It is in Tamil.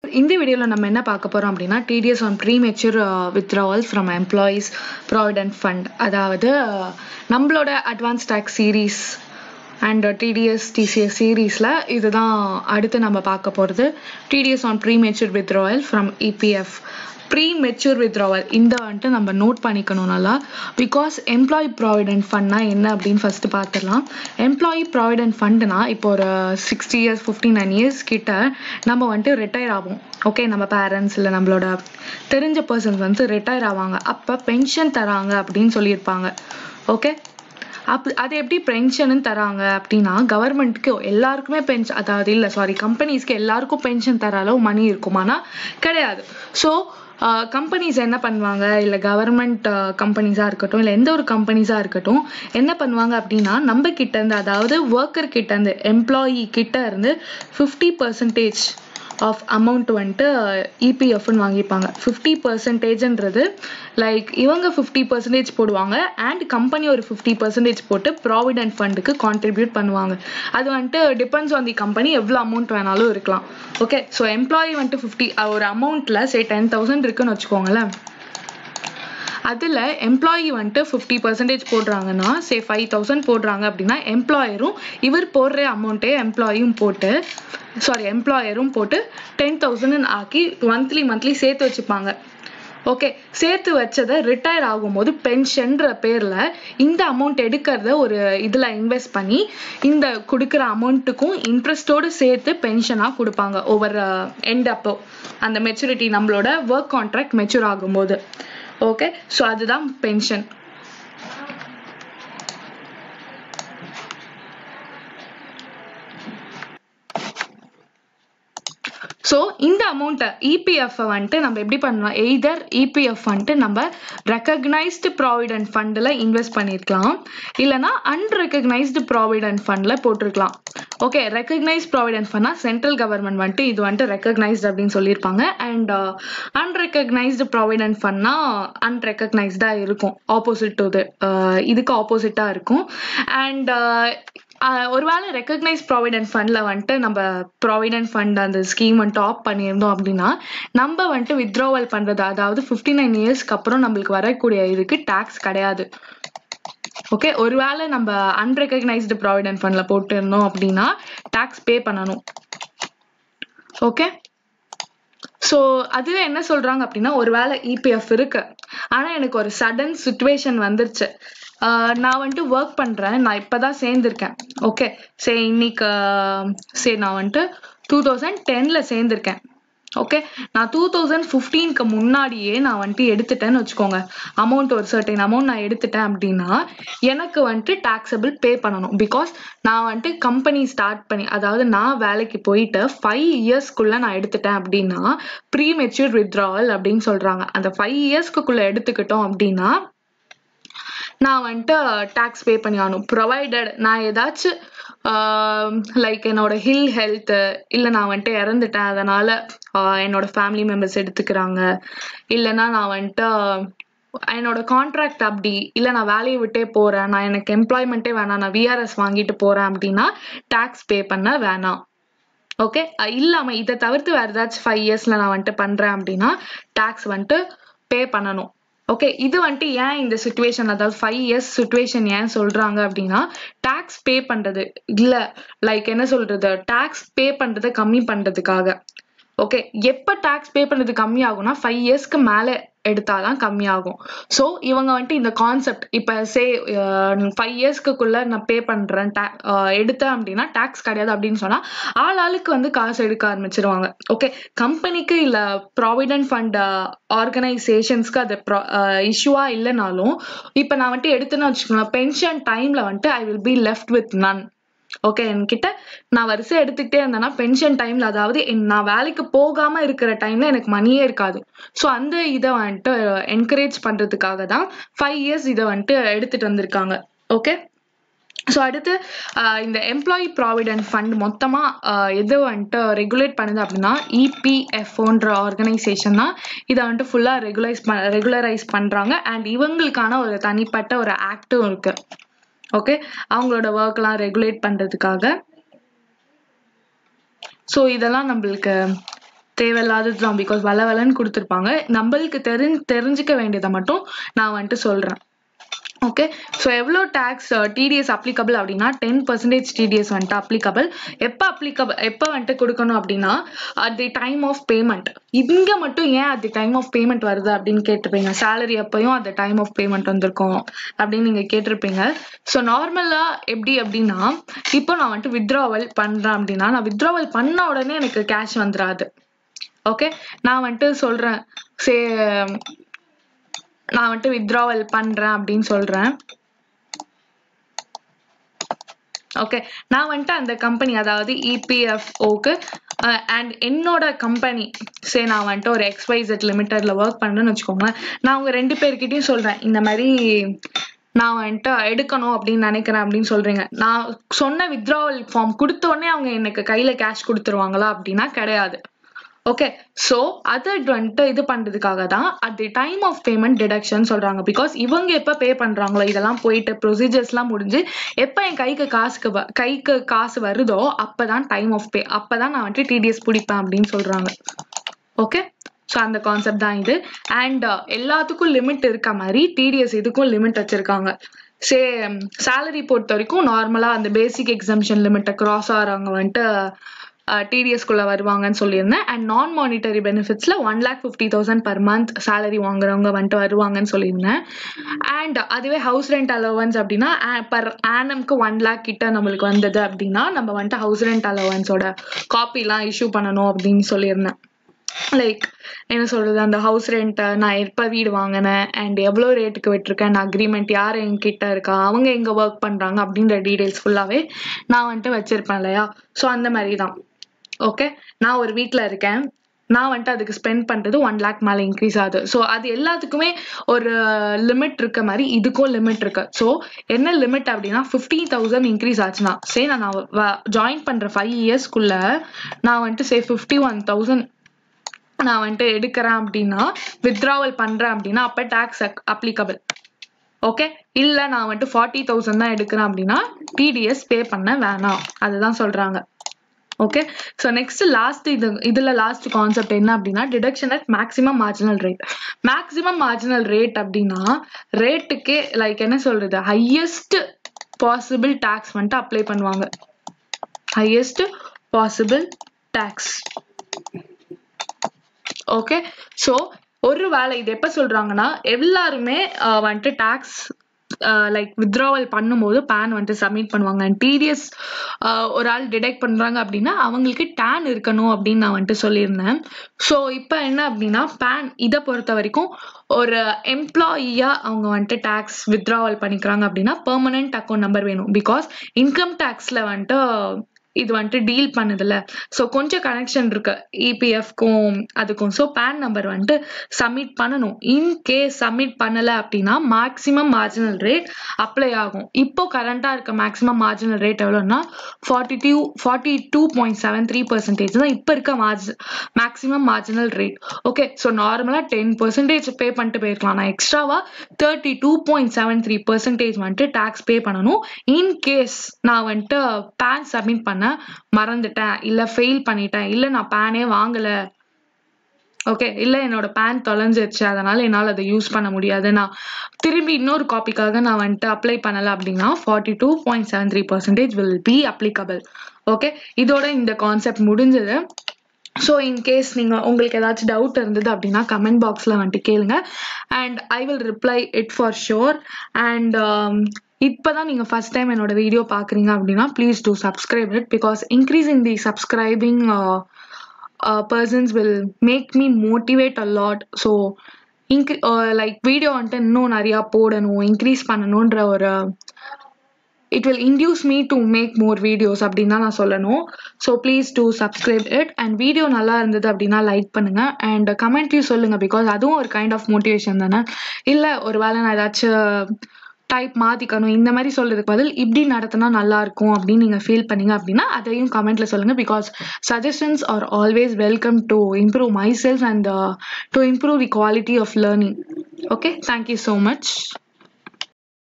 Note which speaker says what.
Speaker 1: இந்த வீடியோவில் நம்ம என்ன பார்க்க போகிறோம் அப்படின்னா TDS on premature withdrawal from employees provident fund அதாவது uh, நம்மளோட advance tax series and TDS TCS சீரீஸில் இதுதான் அடுத்து நம்ம பார்க்க போகிறது TDS on premature withdrawal from EPF premature withdrawal இந்த வந்துட்டு நம்ம நோட் பண்ணிக்கணும் நல்லா பிகாஸ் எம்ப்ளாயி ப்ராவிடென்ட் ஃபண்ட்னா என்ன அப்படின்னு ஃபஸ்ட்டு பார்த்துடலாம் எம்ப்ளாயி ப்ராவிடென்ட் ஃபண்டுனா இப்போ ஒரு sixty years fifty nine years கிட்ட நம்ம வந்துட்டு ரிட்டையர் ஆகும் ஓகே நம்ம பேரண்ட்ஸ் இல்லை நம்மளோட தெரிஞ்ச பர்சன்ஸ் வந்து ரிட்டையர் ஆவாங்க அப்போ பென்ஷன் தராங்க அப்படின்னு சொல்லியிருப்பாங்க ஓகே அப் அது எப்படி பென்ஷன் தராங்க அப்படின்னா கவர்மெண்ட்க்கு எல்லாருக்குமே பென்ஷன் அதாவது இல்லை சாரி கம்பெனிஸ்க்கு எல்லாருக்கும் பென்ஷன் தர அளவு மணி இருக்குமானா கிடையாது ஸோ கம்பெனிஸ் என்ன பண்ணுவாங்க இல்லை கவர்மெண்ட் கம்பெனிஸாக இருக்கட்டும் இல்லை எந்த ஒரு கம்பெனிஸாக இருக்கட்டும் என்ன பண்ணுவாங்க அப்படின்னா நம்ம கிட்ட இருந்து அதாவது ஒர்க்கர் கிட்ட இருந்து எம்ப்ளாயி கிட்ட இருந்து ஃபிஃப்டி பர்சன்டேஜ் ஆஃப் அமௌண்ட் வந்துட்டு இபிஎஃப்னு வாங்கிப்பாங்க ஃபிஃப்டி பர்சன்டேஜ்ன்றது லைக் இவங்க ஃபிஃப்டி பர்சன்டேஜ் போடுவாங்க அண்ட் கம்பெனி ஒரு ஃபிஃப்டி பர்சன்டேஜ் போட்டு ப்ராவிடென்ட் ஃபண்டுக்கு கான்ட்ரிபியூட் பண்ணுவாங்க அது வந்துட்டு டிபெண்ட்ஸ் ஆன் தி கம்பெனி எவ்வளோ அமௌண்ட் வேணாலும் இருக்கலாம் ஓகே ஸோ எம்ப்ளாயி வந்துட்டு ஃபிஃப்டி ஒரு அமௌண்ட்டில் சே டென் தௌசண்ட் இருக்குன்னு வச்சுக்கோங்களேன் அதில் எம்ப்ளாயி வந்துட்டு ஃபிஃப்டி பர்சன்டேஜ் போடுறாங்கன்னா சே ஃபைவ் தௌசண்ட் போடுறாங்க அப்படின்னா எம்ப்ளாயரும் இவர் போடுற அமௌண்ட்டே எம்ப்ளாயும் போட்டு சாரி எம்ப்ளாயரும் போட்டு டென் தௌசண்ட் ஆக்கி மந்த்லி மந்த்லி சேர்த்து வச்சுப்பாங்க ஓகே சேர்த்து வச்சதை ரிட்டையர் ஆகும்போது பென்ஷன்ற பேரில் இந்த அமௌண்ட் எடுக்கிறத ஒரு இதில் இன்வெஸ்ட் பண்ணி இந்த கொடுக்குற அமௌண்ட்டுக்கும் இன்ட்ரெஸ்ட்டோடு சேர்த்து பென்ஷனாக கொடுப்பாங்க ஒவ்வொரு எண்ட் அப்போ அந்த மெச்சூரிட்டி நம்மளோட ஒர்க் கான்ட்ராக்ட் மெச்சூர் ஆகும்போது ஓகே ஸோ அதுதான் பென்ஷன் ஸோ இந்த அமௌண்ட்டை இபிஎஃப் வந்துட்டு நம்ம எப்படி பண்ணலாம் எய்தர் இபிஎஃப் வந்துட்டு நம்ம ரெக்கக்னைஸ்டு ப்ராவிடென்ட் ஃபண்டில் இன்வெஸ்ட் பண்ணியிருக்கலாம் இல்லைனா அன்ரெக்கக்னைஸ்டு ப்ராவிடென்ட் ஃபண்டில் போட்டிருக்கலாம் ஓகே ரெக்கக்னைஸ் ப்ராவிடென்ட் ஃபண்ட்னா சென்ட்ரல் கவர்மெண்ட் வந்துட்டு இது வந்துட்டு ரெக்கக்னைஸ்ட் அப்படின்னு சொல்லியிருப்பாங்க அண்ட் அன்ரெக்கக்னைஸ்டு ப்ராவிடென்ட் ஃபண்ட்னா அன்ரெக்கக்னைஸ்டாக இருக்கும் ஆப்போசிட் டு இதுக்கு ஆப்போசிட்டாக இருக்கும் அண்ட் ஒருவேளை ரெக்கக்னைஸ் ப்ராவிடென்ட் ஃபண்டில் வந்துட்டு நம்ம ப்ராவிடென்ட் ஃபண்ட் அந்த ஸ்கீம் வந்துட்டு ஆப் பண்ணியிருந்தோம் அப்படின்னா நம்ம வந்துட்டு வித்ட்ராவல் பண்ணுறது அதாவது ஃபிஃப்டி நைன் இயர்ஸ்க்கு அப்புறம் நம்மளுக்கு வரக்கூடிய இதுக்கு டேக்ஸ் கிடையாது ஓகே ஒருவேளை நம்ம அன்ரெக்கக்னைஸ்டு ப்ராவிடென்ட் ஃபண்டில் போட்டிருந்தோம் அப்படின்னா டேக்ஸ் பே பண்ணணும் ஓகே ஸோ அதுவே என்ன சொல்கிறாங்க அப்படின்னா ஒரு வேளை இபிஎஃப் இருக்கு ஆனால் எனக்கு ஒரு சடன் சுச்சுவேஷன் வந்துருச்சு நான் வந்துட்டு ஒர்க் பண்ணுறேன் நான் இப்போ தான் சேர்ந்துருக்கேன் ஓகே சரி இன்னைக்கு சரி நான் வந்துட்டு டூ தௌசண்ட் டெனில் சேர்ந்துருக்கேன் ஓகே நான் டூ தௌசண்ட் ஃபிஃப்டீனுக்கு முன்னாடியே நான் வந்துட்டு எடுத்துட்டேன்னு வச்சுக்கோங்க அமௌண்ட் ஒரு சர்டைன் அமௌண்ட் நான் எடுத்துட்டேன் அப்படின்னா எனக்கு வந்துட்டு டாக்ஸபிள் பே பண்ணணும் பிகாஸ் நான் வந்துட்டு கம்பெனி ஸ்டார்ட் பண்ணி அதாவது நான் வேலைக்கு போயிட்டு ஃபைவ் இயர்ஸ்க்குள்ளே நான் எடுத்துட்டேன் அப்படின்னா ப்ரீ மெச்சூர் வித்ட்ராவல் அப்படின்னு சொல்கிறாங்க அந்த ஃபைவ் இயர்ஸ்க்குள்ளே எடுத்துக்கிட்டோம் அப்படின்னா நான் வந்துட்டு டேக்ஸ் பே பண்ணி ஆகணும் ப்ரொவைடட் நான் ஏதாச்சும் லைக் என்னோட ஹில் ஹெல்த்து இல்லை நான் வந்துட்டு இறந்துட்டேன் அதனால் என்னோட ஃபேமிலி மெம்பர்ஸ் எடுத்துக்கிறாங்க இல்லைன்னா நான் வந்துட்டு என்னோட கான்ட்ராக்ட் அப்படி இல்லை நான் வேலையை விட்டே போகிறேன் நான் எனக்கு எம்ப்ளாய்மெண்ட்டே வேணாம் நான் விஆர்எஸ் வாங்கிட்டு போகிறேன் அப்படின்னா டேக்ஸ் பே பண்ண வேணாம் ஓகே இல்லாமல் இதை தவிர்த்து வேறு ஏதாச்சும் ஃபைவ் இயர்ஸில் நான் வந்துட்டு பண்ணுறேன் அப்படின்னா டேக்ஸ் வந்துட்டு பே பண்ணணும் ஓகே இது வந்துட்டு ஏன் இந்த சுச்சுவேஷன் அதாவது ஃபைவ் இயர்ஸ் சுச்சுவேஷன் ஏன் சொல்றாங்க அப்படின்னா டேக்ஸ் பே பண்றது இல்ல லைக் என்ன சொல்றது டேக்ஸ் பே பண்றதை கம்மி பண்றதுக்காக ஓகே எப்போ டேக்ஸ் பே பண்ணுறது கம்மியாகும்னா ஃபைவ் இயர்ஸ்க்கு மேலே எடுத்தாதான் கம்மியாகும் ஸோ இவங்க வந்துட்டு இந்த கான்செப்ட் இப்போ சே ஃபைவ் இயர்ஸ்க்குள்ள நான் பே பண்ணுறேன் டே எடுத்தேன் அப்படின்னா டேக்ஸ் கிடையாது அப்படின்னு சொன்னால் ஆள் ஆளுக்கு வந்து காசு எடுக்க ஆரம்பிச்சிருவாங்க ஓகே கம்பெனிக்கு இல்லை ப்ராவிடென்ட் ஃபண்ட் ஆர்கனைசேஷன்ஸ்க்கு அது ப்ரா இஷ்யூவாக இல்லைனாலும் இப்போ நான் வந்துட்டு எடுத்தேன்னு வச்சுக்கோங்களேன் பென்ஷன் டைமில் வந்துட்டு I will be left with none okay என்கிட்ட நான் வரிசை எடுத்துக்கிட்டே இருந்தேன்னா பென்ஷன் டைம்ல அதாவது நான் வேலைக்கு போகாம இருக்கிற டைம்ல எனக்கு மணியே இருக்காது ஸோ அந்த இதை வந்துட்டு என்கரேஜ் பண்றதுக்காக தான் ஃபைவ் இயர்ஸ் இதை வந்துட்டு எடுத்துட்டு வந்திருக்காங்க ஓகே ஸோ அடுத்து இந்த எம்ப்ளாயி ப்ராவிடென்ட் ஃபண்ட் மொத்தமாக எது வந்துட்டு ரெகுலேட் பண்ணுது அப்படின்னா இபிஎஃப்ஓன்ற ஆர்கனைசேஷன் தான் இதை வந்துட்டு ஃபுல்லாக ரெகுலைஸ் ப ரெகுலரைஸ் பண்ணுறாங்க அண்ட் இவங்களுக்கான ஒரு தனிப்பட்ட ஒரு ஆக்டும் இருக்குது ஓகே அவங்களோட ஒர்க்லாம் ரெகுலேட் பண்ணுறதுக்காக ஸோ இதெல்லாம் நம்மளுக்கு தேவையில்லாதது தான் பிகாஸ் வள வளன்னு கொடுத்துருப்பாங்க நம்மளுக்கு தெரி தெரிஞ்சுக்க வேண்டியதை மட்டும் நான் வந்துட்டு சொல்கிறேன் ஓகே ஸோ எவ்வளோ டேக்ஸ் டிடிஎஸ் அப்ளிகபிள் அப்படின்னா டென் பர்சன்டேஜ் டிடிஎஸ் வந்துட்டு அப்ளிகபிள் எப்போ அப்ளிகபிள் எப்போ வந்துட்டு கொடுக்கணும் அப்படின்னா at the time of payment இங்கே மட்டும் ஏன் at the time of payment வருது அப்படின்னு கேட்டிருப்பீங்க சேலரி அப்பையும் at the time of payment வந்திருக்கும் அப்படின்னு நீங்கள் கேட்டிருப்பீங்க ஸோ நார்மலாக எப்படி அப்படின்னா இப்போ நான் வந்துட்டு வித்ட்ராவல் பண்ணுறேன் அப்படின்னா நான் வித்ட்ராவல் பண்ண உடனே எனக்கு கேஷ் வந்துடாது ஓகே நான் வந்துட்டு சொல்கிறேன் சே நான் வந்துட்டு வித்ட்ராவல் பண்றேன் அப்படின்னு சொல்றேன் ஓகே நான் வந்துட்டு அந்த கம்பெனி அதாவது இபிஎஃப்ஓக்கு அண்ட் என்னோட கம்பெனி சே நான் வந்துட்டு ஒரு எக்ஸ்வைசெட் லிமிட்டட்ல ஒர்க் பண்றேன்னு வச்சுக்கோங்களேன் நான் உங்க ரெண்டு பேர்கிட்டயும் சொல்றேன் இந்த மாதிரி நான் வந்துட்டு எடுக்கணும் அப்படின்னு நினைக்கிறேன் அப்படின்னு சொல்றீங்க நான் சொன்ன வித்ட்ராவல் ஃபார்ம் கொடுத்த உடனே அவங்க எனக்கு கையில கேஷ் கொடுத்துருவாங்களா அப்படின்னா கிடையாது ஓகே ஸோ அது வந்துட்டு இது பண்றதுக்காக தான் at the time of payment deduction சொல்றாங்க பிகாஸ் இவங்க எப்போ பே பண்றாங்களோ இதெல்லாம் போயிட்டு ப்ரொசீஜர்ஸ்லாம் முடிஞ்சு எப்போ என் கைக்கு காசுக்கு வ- கைக்கு காசு வருதோ அப்பதான் டைம் ஆஃப் பே அப்பதான் நான் வந்துட்டு டிடிஎஸ் பிடிப்பேன் அப்படின்னு சொல்றாங்க ஓகே ஸோ அந்த கான்செப்ட் தான் இது அண்ட் எல்லாத்துக்கும் லிமிட் இருக்க மாதிரி டிடிஎஸ் இதுக்கும் லிமிட் வச்சிருக்காங்க சே சேலரி பொறுத்த வரைக்கும் நார்மலாக அந்த பேசிக் எக்ஸம்ஷன் லிமிட்டை கிராஸ் ஆகிறவங்க வந்துட்டு டிடிஎஸ்குள்ளே வருவாங்கன்னு சொல்லியிருந்தேன் அண்ட் நான் மானிட்டரி பெனிஃபிட்ஸில் one lakh fifty thousand per month salary வாங்குறவங்க வந்துட்டு வருவாங்கன்னு சொல்லியிருந்தேன் அண்ட் அதுவே ஹவுஸ் ரெண்ட் அலவன்ஸ் அப்படின்னா பர் ஆனம்க்கு ஒன் லேக் கிட்ட நம்மளுக்கு வந்தது அப்படின்னா நம்ம வந்துட்டு ஹவுஸ் ரெண்ட் அலவன்ஸோட காப்பிலாம் இஷ்யூ பண்ணணும் அப்படின்னு சொல்லியிருந்தேன் லைக் என்ன சொல்றது அந்த ஹவுஸ் ரெண்ட்டை நான் எப்போ வீடு வாங்கினேன் அண்ட் எவ்வளோ ரேட்டுக்கு விட்டிருக்கேன் நான் அக்ரிமெண்ட் யார் என்கிட்ட இருக்கா அவங்க எங்கே ஒர்க் பண்ணுறாங்க அப்படின்ற டீடைல்ஸ் ஃபுல்லாகவே நான் வந்துட்டு வச்சிருப்பேன் இல்லையா ஸோ அந்த மாதிரி தான் ஓகே நான் ஒரு வீட்டில் இருக்கேன் நான் வந்துட்டு அதுக்கு ஸ்பெண்ட் பண்ணுறது ஒன் லேக் மேலே இன்க்ரீஸ் ஆகுது ஸோ அது எல்லாத்துக்குமே ஒரு லிமிட் இருக்க மாதிரி இதுக்கும் லிமிட் இருக்கு ஸோ என்ன லிமிட் அப்படின்னா ஃபிஃப்டி தௌசண்ட் இன்க்ரீஸ் ஆச்சுன்னா சே நான் ஜாயின் பண்ணுற ஃபைவ் இயர்ஸ்க்குள்ள நான் வந்துட்டு சே ஃபிஃப்டி ஒன் தௌசண்ட் நான் வந்துட்டு எடுக்கிறேன் அப்படின்னா வித்ட்ராவல் பண்றேன் அப்படின்னா அப்ப டேக்ஸ் அப்ளிகபிள் ஓகே இல்ல நான் வந்துட்டு ஃபார்ட்டி தௌசண்ட் தான் எடுக்கிறேன் அப்படின்னா டிடிஎஸ் பே பண்ண வேணாம் அதுதான் சொல்றாங்க ஓகே ஸோ நெக்ஸ்ட் லாஸ்ட் இது இதுல லாஸ்ட் கான்செப்ட் என்ன அப்படின்னா deduction at maximum marginal rate maximum marginal rate அப்படின்னா ரேட்டுக்கே லைக் என்ன சொல்றது ஹையஸ்ட் பாசிபிள் டேக்ஸ் வந்துட்டு அப்ளை பண்ணுவாங்க highest possible tax okay so ஒரு வேலை இது எப்போ சொல்றாங்கன்னா எல்லாருமே அஹ், வந்துட்டு டேக்ஸ் லைக் வித்ட்ராவல் பண்ணும்போது பேன் வந்துட்டு சப்மிட் பண்ணுவாங்க அண்ட் டிடிஎஸ் ஒரு ஆள் டிடெக்ட் பண்றாங்க அப்படின்னா அவங்களுக்கு டேன் இருக்கணும் அப்படின்னு நான் வந்துட்டு சொல்லியிருந்தேன் ஸோ இப்போ என்ன அப்படின்னா பேன் இதை பொறுத்த வரைக்கும் ஒரு எம்ப்ளாயியா அவங்க வந்துட்டு டேக்ஸ் வித்ட்ராவல் பண்ணிக்கிறாங்க அப்படின்னா பெர்மனன்ட் அக்கௌண்ட் நம்பர் வேணும் பிகாஸ் இன்கம் டேக்ஸ்ல வந்துட்டு இது வந்துட்டு டீல் பண்ணுதுல்ல ஸோ கொஞ்சம் கனெக்ஷன் இருக்கு இபிஎஃப்க்கும் அதுக்கும் ஸோ பேன் நம்பர் வந்துட்டு சப்மிட் பண்ணணும் இன் கேஸ் சப்மிட் பண்ணல அப்படின்னா மேக்ஸிமம் மார்ஜினல் ரேட் அப்ளை ஆகும் இப்போ கரண்டா இருக்க மேக்ஸிமம் மார்ஜினல் ரேட் எவ்வளோன்னா forty two forty two point seven three percentage தான் இப்போ இருக்க மார்ஜ் maximum marginal rate okay so நார்மலாக டென் பர்சன்டேஜ் பே பண்ணிட்டு போயிருக்கலாம் நான் எக்ஸ்ட்ராவா thirty two point seven three percentage வந்துட்டு டேக்ஸ் பே பண்ணணும் இன் கேஸ் நான் வந்துட்டு பேன் சப்மிட் பண்ண மறந்துட்டேன் இல்லை ஃபெயில் பண்ணிட்டேன் இல்லை நான் பேனே வாங்கலை ஓகே இல்லை என்னோட பேன் தொலைஞ்சிருச்சு அதனால என்னால் அதை யூஸ் பண்ண முடியாது நான் திரும்பி இன்னொரு காப்பிக்காக நான் வந்துட்டு அப்ளை பண்ணலை அப்படின்னா forty two point seven three percentage will be applicable okay இதோட இந்த கான்செப்ட் முடிஞ்சது ஸோ இன்கேஸ் நீங்கள் உங்களுக்கு ஏதாச்சும் டவுட் இருந்தது அப்படின்னா கமெண்ட் பாக்ஸில் வந்துட்டு கேளுங்க and I will reply it for sure and இப்போ தான் நீங்கள் ஃபஸ்ட் டைம் என்னோட வீடியோ பார்க்குறீங்க அப்படின்னா please do subscribe it because increasing the subscribing persons will make me motivate a lot so இன்க்ரீ லைக் வீடியோ வந்துட்டு இன்னும் நிறையா போடணும் இன்க்ரீஸ் பண்ணணுன்ற ஒரு it will induce me to make more videos அப்படின்னு தான் நான் சொல்லணும் so please do subscribe it and video நல்லா இருந்தது அப்படின்னா லைக் பண்ணுங்க அண்ட் கமெண்ட்லையும் சொல்லுங்க பிகாஸ் அதுவும் ஒரு கைண்ட் ஆஃப் மோட்டிவேஷன் தானே இல்லை ஒரு வேளை நான் ஏதாச்சும் டைப் மாத்திக்கணும் இந்த மாதிரி சொல்றதுக்கு பதில் இப்படி நடத்தினா நல்லா இருக்கும் அப்படின்னு நீங்க ஃபீல் பண்ணீங்க அப்படின்னா அதையும் கமெண்ட்ல சொல்லுங்க because suggestions are always welcome to improve myself and to improve the quality of learning okay thank you so much